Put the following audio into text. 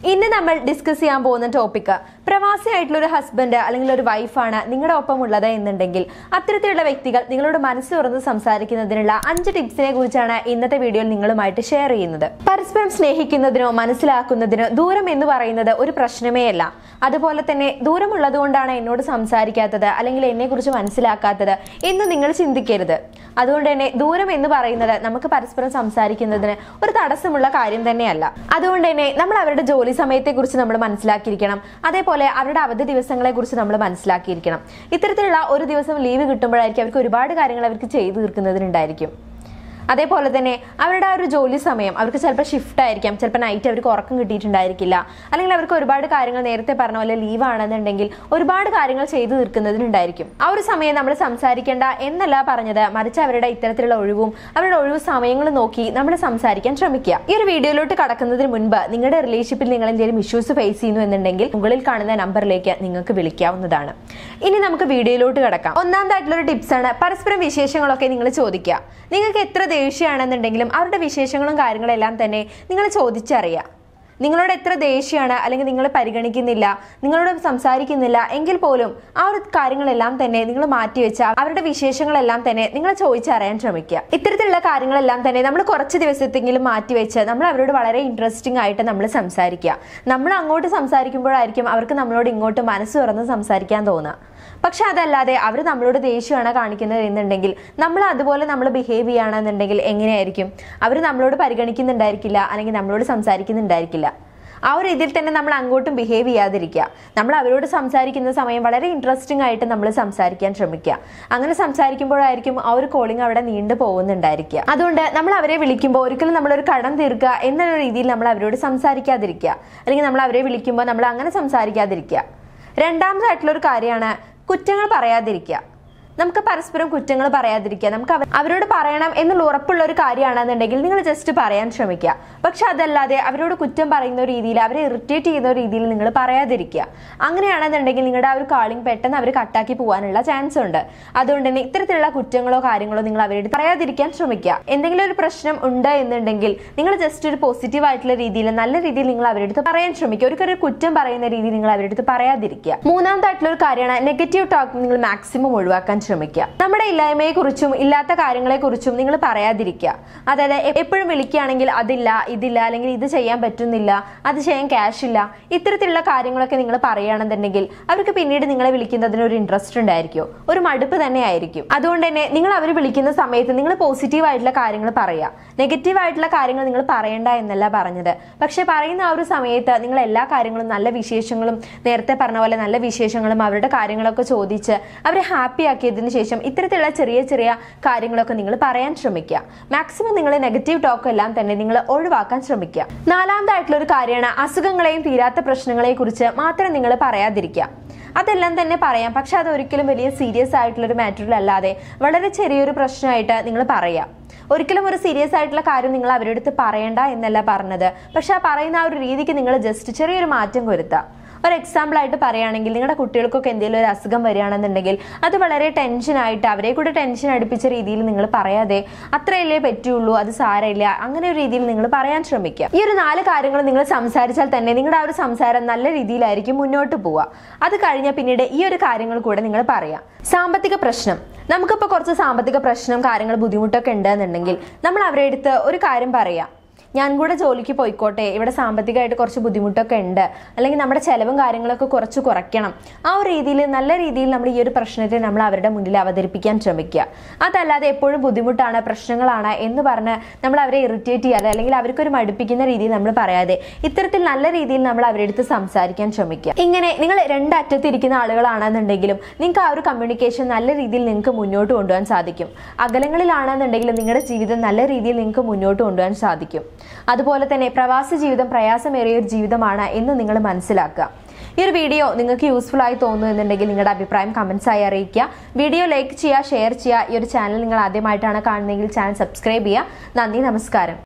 ഇന്ന് നമ്മൾ ഡിസ്കസ് ചെയ്യാൻ പോകുന്ന ടോപ്പിക്ക് പ്രവാസിയായിട്ടുള്ള ഒരു ഹസ്ബൻഡ് അല്ലെങ്കിൽ ഒരു വൈഫാണ് നിങ്ങളുടെ ഒപ്പം ഉള്ളത് എന്നുണ്ടെങ്കിൽ അത്തരത്തിലുള്ള വ്യക്തികൾ നിങ്ങളോട് മനസ്സ് തുറന്ന് സംസാരിക്കുന്നതിനുള്ള അഞ്ച് ടിപ്സിനെ കുറിച്ചാണ് ഇന്നത്തെ വീഡിയോയിൽ നിങ്ങളുമായിട്ട് ഷെയർ ചെയ്യുന്നത് പരസ്പരം സ്നേഹിക്കുന്നതിനോ മനസ്സിലാക്കുന്നതിനോ ദൂരം എന്ന് പറയുന്നത് ഒരു പ്രശ്നമേ അല്ല അതുപോലെ തന്നെ ദൂരമുള്ളത് കൊണ്ടാണ് എന്നോട് സംസാരിക്കാത്തത് അല്ലെങ്കിൽ എന്നെ കുറിച്ച് മനസ്സിലാക്കാത്തത് എന്ന് നിങ്ങൾ ചിന്തിക്കരുത് അതുകൊണ്ട് തന്നെ ദൂരം എന്ന് പറയുന്നത് നമുക്ക് പരസ്പരം സംസാരിക്കുന്നതിന് ഒരു തടസ്സമുള്ള കാര്യം തന്നെയല്ല അതുകൊണ്ട് തന്നെ നമ്മൾ അവരുടെ ജോലി സമയത്തെ കുറിച്ച് നമ്മൾ മനസ്സിലാക്കിയിരിക്കണം അതേപോലെ അവരുടെ അവധി ദിവസങ്ങളെ കുറിച്ച് നമ്മൾ മനസ്സിലാക്കിയിരിക്കണം ഇത്തരത്തിലുള്ള ഒരു ദിവസം ലീവ് കിട്ടുമ്പോഴായിരിക്കും അവർക്ക് ഒരുപാട് കാര്യങ്ങൾ അവർക്ക് ചെയ്തു തീർക്കുന്നതിനുണ്ടായിരിക്കും അതേപോലെ തന്നെ അവരുടെ ആ ഒരു ജോലി സമയം അവർക്ക് ചിലപ്പോൾ ഷിഫ്റ്റ് ആയിരിക്കാം ചിലപ്പോൾ നൈറ്റ് അവർക്ക് ഉറക്കം കിട്ടിയിട്ടുണ്ടായിരിക്കില്ല അല്ലെങ്കിൽ അവർക്ക് ഒരുപാട് കാര്യങ്ങൾ നേരത്തെ പറഞ്ഞ പോലെ ലീവ് ആണെന്നുണ്ടെങ്കിൽ ഒരുപാട് കാര്യങ്ങൾ ചെയ്തു തീർക്കുന്നതിനുണ്ടായിരിക്കും ആ ഒരു സമയം നമ്മൾ സംസാരിക്കേണ്ട എന്നല്ല പറഞ്ഞത് മറിച്ച് അവരുടെ ഇത്തരത്തിലുള്ള ഒഴിവും അവരുടെ ഒഴിവ് സമയങ്ങൾ നോക്കി നമ്മൾ സംസാരിക്കാൻ ശ്രമിക്കുക ഈ ഒരു വീഡിയോയിലോട്ട് കടക്കുന്നതിന് മുൻപ് നിങ്ങളുടെ റിലേഷൻഷിപ്പിൽ നിങ്ങൾ എന്തെങ്കിലും ഇഷ്യൂസ് ഫേസ് ചെയ്യുന്നു എന്നുണ്ടെങ്കിൽ മുകളിൽ കാണുന്ന നമ്പറിലേക്ക് നിങ്ങൾക്ക് വിളിക്കാവുന്നതാണ് ഇനി നമുക്ക് വീഡിയോയിലോട്ട് കടക്കാം ഒന്നാമതായിട്ടുള്ള ഒരു ടിപ്സ് ആണ് പരസ്പരം വിശേഷങ്ങളൊക്കെ നിങ്ങൾ ചോദിക്കുക നിങ്ങൾക്ക് എത്ര ദേഷ്യമാണെന്നുണ്ടെങ്കിലും അവരുടെ വിശേഷങ്ങളും കാര്യങ്ങളും എല്ലാം തന്നെ നിങ്ങൾ ചോദിച്ചറിയുക നിങ്ങളോട് എത്ര ദേഷ്യമാണ് അല്ലെങ്കിൽ നിങ്ങൾ പരിഗണിക്കുന്നില്ല നിങ്ങളോട് സംസാരിക്കുന്നില്ല എങ്കിൽ പോലും ആ ഒരു കാര്യങ്ങളെല്ലാം തന്നെ നിങ്ങൾ മാറ്റിവെച്ച അവരുടെ വിശേഷങ്ങളെല്ലാം തന്നെ നിങ്ങൾ ചോദിച്ചറിയാൻ ശ്രമിക്കുക ഇത്തരത്തിലുള്ള കാര്യങ്ങളെല്ലാം തന്നെ നമ്മൾ കുറച്ച് ദിവസത്തെങ്കിലും മാറ്റിവെച്ച് നമ്മൾ അവരോട് വളരെ ഇൻട്രസ്റ്റിംഗ് ആയിട്ട് നമ്മൾ സംസാരിക്കുക നമ്മൾ അങ്ങോട്ട് സംസാരിക്കുമ്പോഴായിരിക്കും അവർക്ക് നമ്മളോട് ഇങ്ങോട്ട് മനസ്സ് തുറന്ന് സംസാരിക്കാൻ തോന്നുക പക്ഷെ അതല്ലാതെ അവർ നമ്മളോട് ദേഷ്യമാണ് കാണിക്കുന്നത് എന്നുണ്ടെങ്കിൽ നമ്മൾ അതുപോലെ നമ്മൾ ബിഹേവ് ചെയ്യുകയാണെന്നുണ്ടെങ്കിൽ എങ്ങനെയായിരിക്കും അവർ നമ്മളോട് പരിഗണിക്കുന്നുണ്ടായിരിക്കില്ല അല്ലെങ്കിൽ നമ്മളോട് സംസാരിക്കുന്നുണ്ടായിരിക്കില്ല ആ ഒരു രീതിയിൽ തന്നെ നമ്മൾ അങ്ങോട്ടും ബിഹേവ് ചെയ്യാതിരിക്കുക നമ്മൾ അവരോട് സംസാരിക്കുന്ന സമയം വളരെ ഇൻട്രസ്റ്റിംഗ് ആയിട്ട് നമ്മൾ സംസാരിക്കാൻ ശ്രമിക്കുക അങ്ങനെ സംസാരിക്കുമ്പോഴായിരിക്കും ആ ഒരു കോളിംഗ് അവിടെ നീണ്ടു പോകുന്നുണ്ടായിരിക്കുക അതുകൊണ്ട് നമ്മൾ അവരെ വിളിക്കുമ്പോൾ ഒരിക്കലും നമ്മളൊരു കടം തീർക്കുക എന്നുള്ള രീതിയിൽ നമ്മൾ അവരോട് സംസാരിക്കാതിരിക്കുക അല്ലെങ്കിൽ നമ്മൾ അവരെ വിളിക്കുമ്പോൾ നമ്മൾ അങ്ങനെ സംസാരിക്കാതിരിക്കുക രണ്ടാമതായിട്ടുള്ള ഒരു കാര്യമാണ് കുറ്റങ്ങൾ പറയാതിരിക്കുക നമുക്ക് പരസ്പരം കുറ്റങ്ങൾ പറയാതിരിക്കുക നമുക്ക് അവ- അവരോട് പറയണം എന്നുള്ള ഉറപ്പുള്ള ഒരു കാര്യമാണെന്നുണ്ടെങ്കിൽ നിങ്ങൾ ജസ്റ്റ് പറയാൻ ശ്രമിക്കുക പക്ഷെ അതല്ലാതെ അവരോട് കുറ്റം പറയുന്ന രീതിയിൽ അവരെ ഇറിറ്റേറ്റ് ചെയ്യുന്ന രീതിയിൽ നിങ്ങൾ പറയാതിരിക്കുക അങ്ങനെയാണെന്നുണ്ടെങ്കിൽ നിങ്ങളുടെ ആ ഒരു കാളിംഗ് പെട്ടെന്ന് അവർ കട്ടാക്കി പോകാനുള്ള ചാൻസ് ഉണ്ട് അതുകൊണ്ട് തന്നെ ഇത്തരത്തിലുള്ള കുറ്റങ്ങളോ കാര്യങ്ങളോ നിങ്ങൾ അവരോട് പറയാതിരിക്കാൻ ശ്രമിക്കുക എന്തെങ്കിലും ഒരു പ്രശ്നം ഉണ്ട് എന്നുണ്ടെങ്കിൽ നിങ്ങൾ ജസ്റ്റ് ഒരു പോസിറ്റീവ് ആയിട്ടുള്ള രീതിയിൽ നല്ല രീതിയിൽ നിങ്ങൾ അവരുടെ അടുത്ത് പറയാൻ ശ്രമിക്കുക ഒരിക്കലും ഒരു കുറ്റം പറയുന്ന രീതിയിൽ നിങ്ങൾ അവരുടെ അടുത്ത് പറയാതിരിക്കുക മൂന്നാമതായിട്ടുള്ള ഒരു കാര്യമാണ് നെഗറ്റീവ് ടോക്ക് നിങ്ങൾ മാക്സിമം ഒഴിവാക്കാൻ ശ്രമിക്കുക നമ്മുടെ ഇല്ലായ്മയെ കുറിച്ചും ഇല്ലാത്ത കാര്യങ്ങളെ കുറിച്ചും നിങ്ങൾ പറയാതിരിക്കുക അതായത് എ- എപ്പോഴും വിളിക്കുകയാണെങ്കിൽ അതില്ല ഇതില്ല അല്ലെങ്കിൽ ഇത് ചെയ്യാൻ പറ്റുന്നില്ല അത് ചെയ്യാൻ ക്യാഷ് ഇല്ല ഇത്തരത്തിലുള്ള കാര്യങ്ങളൊക്കെ നിങ്ങൾ പറയുകയാണെന്നുണ്ടെങ്കിൽ അവർക്ക് പിന്നീട് നിങ്ങളെ വിളിക്കുന്നതിന് ഒരു ഇൻട്രസ്റ്റ് ഉണ്ടായിരിക്കും ഒരു മടുപ്പ് തന്നെ ആയിരിക്കും അതുകൊണ്ട് തന്നെ നിങ്ങൾ അവർ വിളിക്കുന്ന സമയത്ത് നിങ്ങൾ പോസിറ്റീവ് ആയിട്ടുള്ള കാര്യങ്ങൾ പറയുക നെഗറ്റീവ് ആയിട്ടുള്ള കാര്യങ്ങൾ നിങ്ങൾ പറയണ്ട എന്നല്ല പറഞ്ഞത് പക്ഷെ പറയുന്ന ആ ഒരു സമയത്ത് നിങ്ങൾ എല്ലാ കാര്യങ്ങളും നല്ല വിശേഷങ്ങളും നേരത്തെ പറഞ്ഞ പോലെ നല്ല വിശേഷങ്ങളും അവരുടെ കാര്യങ്ങളൊക്കെ ചോദിച്ച് അവരെ ഹാപ്പി ആക്കിയതിനു ശേഷം ഇത്തരത്തിലുള്ള ചെറിയ ചെറിയ കാര്യങ്ങളൊക്കെ നിങ്ങൾ പറയാൻ ശ്രമിക്കുക മാക്സിമം നിങ്ങൾ നെഗറ്റീവ് ടോക്ക് എല്ലാം തന്നെ നിങ്ങൾ ഒഴിവാക്കാൻ ശ്രമിക്കുക നാലാമതായിട്ടുള്ള ഒരു കാര്യമാണ് അസുഖങ്ങളെയും തീരാത്ത പ്രശ്നങ്ങളെയും കുറിച്ച് മാത്രം നിങ്ങൾ പറയാതിരിക്കുക അതെല്ലാം തന്നെ പറയാം പക്ഷെ അത് ഒരിക്കലും വലിയ സീരിയസ് ആയിട്ടുള്ള ഒരു മാറ്ററിൽ അല്ലാതെ വളരെ ചെറിയൊരു പ്രശ്നമായിട്ട് നിങ്ങൾ പറയാം ഒരിക്കലും ഒരു സീരിയസ് ആയിട്ടുള്ള കാര്യം നിങ്ങൾ അവരുടെ അടുത്ത് പറയണ്ട എന്നല്ല പറഞ്ഞത് പക്ഷെ ആ പറയുന്ന ആ ഒരു രീതിക്ക് നിങ്ങൾ ജസ്റ്റ് ചെറിയൊരു മാറ്റം വരുത്താം ഒരു എക്സാമ്പിൾ ആയിട്ട് പറയുകയാണെങ്കിൽ നിങ്ങളുടെ കുട്ടികൾക്കൊക്കെ എന്തെങ്കിലും ഒരു അസുഖം വരികയാണെന്നുണ്ടെങ്കിൽ അത് വളരെ ടെൻഷനായിട്ട് അവരെ കൂടെ ടെൻഷൻ അടുപ്പിച്ച രീതിയിൽ നിങ്ങൾ പറയാതെ അത്രയല്ലേ പറ്റുള്ളൂ അത് സാരമില്ല അങ്ങനെ ഒരു രീതിയിൽ നിങ്ങൾ പറയാൻ ശ്രമിക്കുക ഈ ഒരു നാല് കാര്യങ്ങൾ നിങ്ങൾ സംസാരിച്ചാൽ തന്നെ നിങ്ങളുടെ ആ ഒരു സംസാരം നല്ല രീതിയിലായിരിക്കും മുന്നോട്ട് പോവുക അത് കഴിഞ്ഞാൽ പിന്നീട് ഈ ഒരു കാര്യങ്ങൾ കൂടെ നിങ്ങൾ പറയാം സാമ്പത്തിക പ്രശ്നം നമുക്കിപ്പോൾ കുറച്ച് സാമ്പത്തിക പ്രശ്നം കാര്യങ്ങൾ ബുദ്ധിമുട്ടൊക്കെ ഉണ്ടെന്നുണ്ടെങ്കിൽ നമ്മൾ അവരുടെ അടുത്ത് ഒരു കാര്യം പറയാം ഞാൻ കൂടെ ജോലിക്ക് പോയിക്കോട്ടെ ഇവിടെ സാമ്പത്തികമായിട്ട് കുറച്ച് ബുദ്ധിമുട്ടൊക്കെ ഉണ്ട് അല്ലെങ്കിൽ നമ്മുടെ ചെലവും കാര്യങ്ങളൊക്കെ കുറച്ച് കുറയ്ക്കണം ആ ഒരു രീതിയിൽ നല്ല രീതിയിൽ നമ്മൾ ഈ ഒരു പ്രശ്നത്തെ നമ്മൾ അവരുടെ മുന്നിൽ അവതരിപ്പിക്കാൻ ശ്രമിക്കുക അതല്ലാതെ എപ്പോഴും ബുദ്ധിമുട്ടാണ് പ്രശ്നങ്ങളാണ് എന്ന് പറഞ്ഞ് നമ്മൾ അവരെ ഇറിറ്റേറ്റ് ചെയ്യാതെ അല്ലെങ്കിൽ അവർക്കൊരു മടുപ്പിക്കുന്ന രീതിയിൽ നമ്മൾ പറയാതെ ഇത്തരത്തിൽ നല്ല രീതിയിൽ നമ്മൾ അവരുടെ അടുത്ത് സംസാരിക്കാൻ ശ്രമിക്കുക ഇങ്ങനെ നിങ്ങൾ രണ്ടറ്റത്ത് ഇരിക്കുന്ന ആളുകളാണെന്നുണ്ടെങ്കിലും നിങ്ങൾക്ക് ആ ഒരു കമ്മ്യൂണിക്കേഷൻ നല്ല രീതിയിൽ നിങ്ങൾക്ക് മുന്നോട്ട് കൊണ്ടുപോകാൻ സാധിക്കും അകലങ്ങളിലാണെന്നുണ്ടെങ്കിലും നിങ്ങളുടെ ജീവിതം നല്ല രീതിയിൽ നിങ്ങൾക്ക് മുന്നോട്ട് കൊണ്ടുപോകാൻ സാധിക്കും അതുപോലെ തന്നെ പ്രവാസ ജീവിതം പ്രയാസമേറിയ ഒരു ജീവിതമാണ് എന്ന് നിങ്ങൾ മനസ്സിലാക്കുക ഈ ഒരു വീഡിയോ നിങ്ങൾക്ക് യൂസ്ഫുൾ ആയി തോന്നുന്നു എന്നുണ്ടെങ്കിൽ നിങ്ങളുടെ അഭിപ്രായം കമന്റ്സ് ആയി അറിയിക്കുക വീഡിയോ ലൈക്ക് ചെയ്യുക ഷെയർ ചെയ്യുക ഈ ഒരു ചാനൽ നിങ്ങൾ ആദ്യമായിട്ടാണ് കാണുന്നതെങ്കിൽ ചാനൽ സബ്സ്ക്രൈബ് ചെയ്യുക നന്ദി നമസ്കാരം